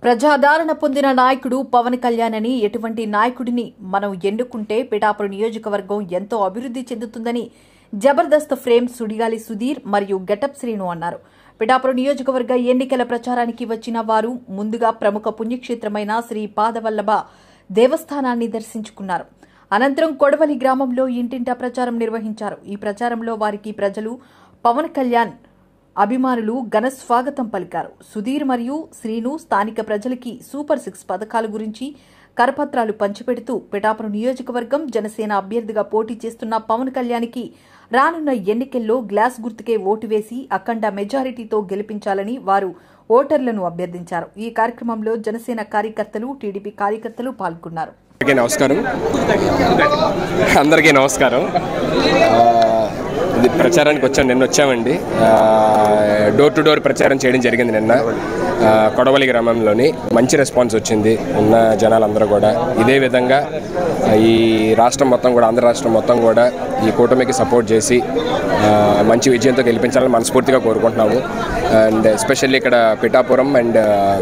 ప్రజాదరణ పొందిన నాయకుడు పవన్ కళ్యాణ్ అని ఎటువంటి నాయకుడిని మనం ఎన్నుకుంటే పిఠాపురం నియోజకవర్గం ఎంతో అభివృద్ధి చెందుతుందని జబర్దస్త్ ఫ్రేమ్ సుడిగాలి సుధీర్ మరియు గెటప్ శ్రీను అన్నారు పిఠాపురం నియోజకవర్గ ఎన్నికల ప్రచారానికి వచ్చిన వారు ముందుగా ప్రముఖ పుణ్యక్షేత్రమైన శ్రీ పాదవల్లభ దేవస్థానాన్ని దర్శించుకున్నారు అనంతరం కొడవలి గ్రామంలో ఇంటింటా ప్రచారం నిర్వహించారు ఈ ప్రచారంలో వారికి ప్రజలు పవన్ కళ్యాణ్ అభిమానులు ఘన స్వాగతం పలికారు సుధీర్ మరియు శ్రీను స్థానిక ప్రజలకి సూపర్ సిక్స్ పథకాల గురించి కరపత్రాలు పంచిపెడుతూ పిఠాపురం నియోజకవర్గం జనసేన అభ్యర్థిగా పోటీ చేస్తున్న పవన్ కళ్యాణ్కి రానున్న ఎన్నికల్లో గ్లాస్ గుర్తుకే ఓటు వేసి అఖండ మెజారిటీతో గెలిపించాలని వారు ఓటర్లను అభ్యర్థించారు ఈ కార్యక్రమంలో జనసేన కార్యకర్తలు టీడీపీ కార్యకర్తలు పాల్గొన్నారు అందరికీ నమస్కారం అందరికీ నమస్కారం ఆ, ఇది ప్రచారానికి వచ్చాం నిన్న వచ్చామండి ఆ, డోర్ టు డోర్ ప్రచారం చేయడం జరిగింది నిన్న ఆ, కొడవలి గ్రామంలోని మంచి రెస్పాన్స్ వచ్చింది ఉన్న జనాలందరూ కూడా ఇదే విధంగా ఆ, ఈ రాష్ట్రం మొత్తం కూడా ఆంధ్ర రాష్ట్రం మొత్తం కూడా ఈ కూటమికి సపోర్ట్ చేసి ఆ, మంచి విజయంతో గెలిపించాలని మనస్ఫూర్తిగా కోరుకుంటున్నాము అండ్ ఎస్పెషల్లీ ఇక్కడ పిఠాపురం అండ్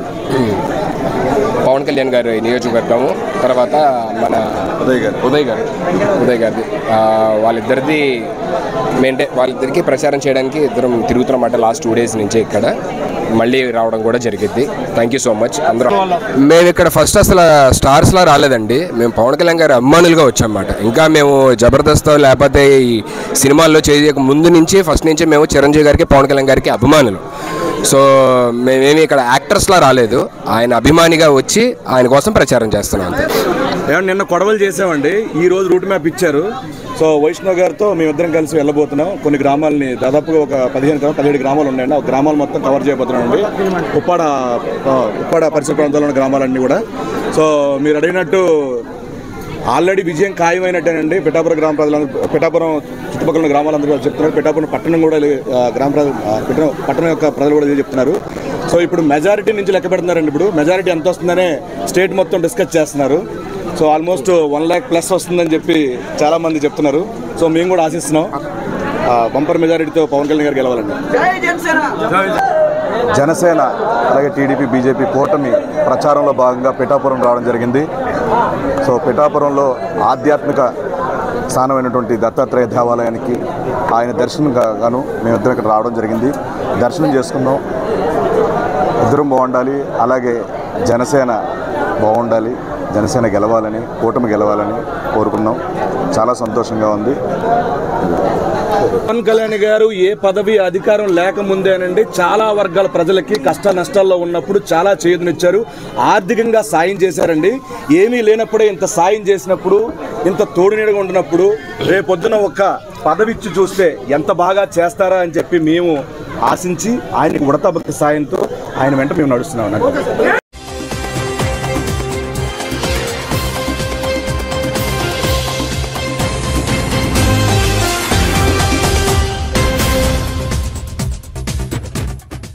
పవన్ కళ్యాణ్ గారి నియోజకవర్గము తర్వాత మన ఉదయ్ గారు ఉదయ్ గారు ఉదయ్ గారిది ఆ, వాళ్ళిద్దరిది మెయింటే వాళ్ళిద్దరికి ప్రచారం చేయడానికి ఇద్దరం తిరుగుతున్నమాట లాస్ట్ టూ డేస్ నుంచి ఇక్కడ మళ్ళీ రావడం కూడా జరిగింది థ్యాంక్ యూ సో మచ్ అందరం మేము ఇక్కడ ఫస్ట్ అసలు స్టార్స్లా రాలేదండి మేము పవన్ కళ్యాణ్ గారి అభిమానులుగా వచ్చామన్నమాట ఇంకా మేము జబర్దస్త్ లేకపోతే ఈ సినిమాల్లో చేయక ముందు నుంచి ఫస్ట్ నుంచి మేము చిరంజీవి గారికి పవన్ కళ్యాణ్ గారికి అభిమానులు సో మేమేమి ఇక్కడ యాక్టర్స్లా రాలేదు ఆయన అభిమానిగా వచ్చి ఆయన కోసం ప్రచారం చేస్తున్నాం అంతే ఏమంటే నిన్న కొడవలు చేసామండి ఈ రోజు రూట్ మ్యాప్ ఇచ్చారు సో వైష్ణవ్ గారితో మేమిద్దరం కలిసి వెళ్ళబోతున్నాం కొన్ని గ్రామాలని దాదాపుగా ఒక పదిహేను గ్రామాలు పదిహేడు గ్రామాలు ఉన్నాయండి ఆ గ్రామాలు మొత్తం కవర్ చేయబోతున్నాం అండి ఉప్పాడ ఆ, ఉప్పాడ పరిసర ప్రాంతాల్లో ఉన్న గ్రామాలన్నీ కూడా సో మీరు అడిగినట్టు ఆల్రెడీ విజయం ఖాయమైనట్టేనండి పిఠాపురం గ్రామ ప్రజలందరూ పిఠాపురం చుట్టుపక్కల ఉన్న గ్రామాలందరూ కూడా చెప్తున్నారు పిఠాపురం పట్టణం కూడా ఆ, గ్రామ ప్రజలు ఆ, పిఠాపురం పట్టణం యొక్క ప్రజలు కూడా ఇదే చెప్తున్నారు సో ఇప్పుడు మెజారిటీ నుంచి లెక్క పెడుతున్నారండి ఇప్పుడు మెజారిటీ ఎంత వస్తుందనే స్టేట్ మొత్తం డిస్కస్ చేస్తున్నారు so almost one lakh plus వస్తుందని చెప్పి చాలా మంది చెప్తున్నారు సో మేము కూడా ఆశిస్తున్నాం బంపర్ మెజారిటీతో పవన్ కళ్యాణ్ గారు గెలవాలండి జనసేన అలాగే టీడీపీ బీజేపీ కూటమి ప్రచారంలో భాగంగా పిఠాపురం రావడం జరిగింది సో పిఠాపురంలో ఆధ్యాత్మిక స్థానమైనటువంటి దత్తాత్రేయ దేవాలయానికి ఆయన దర్శనం గా- గాను మేమిద్దరం ఇక్కడ రావడం జరిగింది దర్శనం చేసుకున్నాం ఇద్దరం బాగుండాలి అలాగే జనసేన బాగుండాలి జనసేన గెలవాలని కూటమి గెలవాలని కోరుకున్నాం చాలా సంతోషంగా ఉంది పవన్ కళ్యాణ్ గారు ఏ పదవి అధికారం లేకముందేనండి చాలా వర్గాల ప్రజలకి కష్ట నష్టాల్లో ఉన్నప్పుడు చాలా చేదునిచ్చారు ఆర్థికంగా సాయం చేశారండి ఏమీ లేనప్పుడే ఇంత సాయం చేసినప్పుడు ఇంత తోడునీడగా ఉండినప్పుడు రేపొద్దున ఒక పదవి ఇచ్చి చూస్తే ఎంత బాగా చేస్తారా అని చెప్పి మేము ఆశించి ఆయనకి ఉడత భక్తి సాయంతో ఆయన వెంట మేము నడుస్తున్నాం అన్నట్టు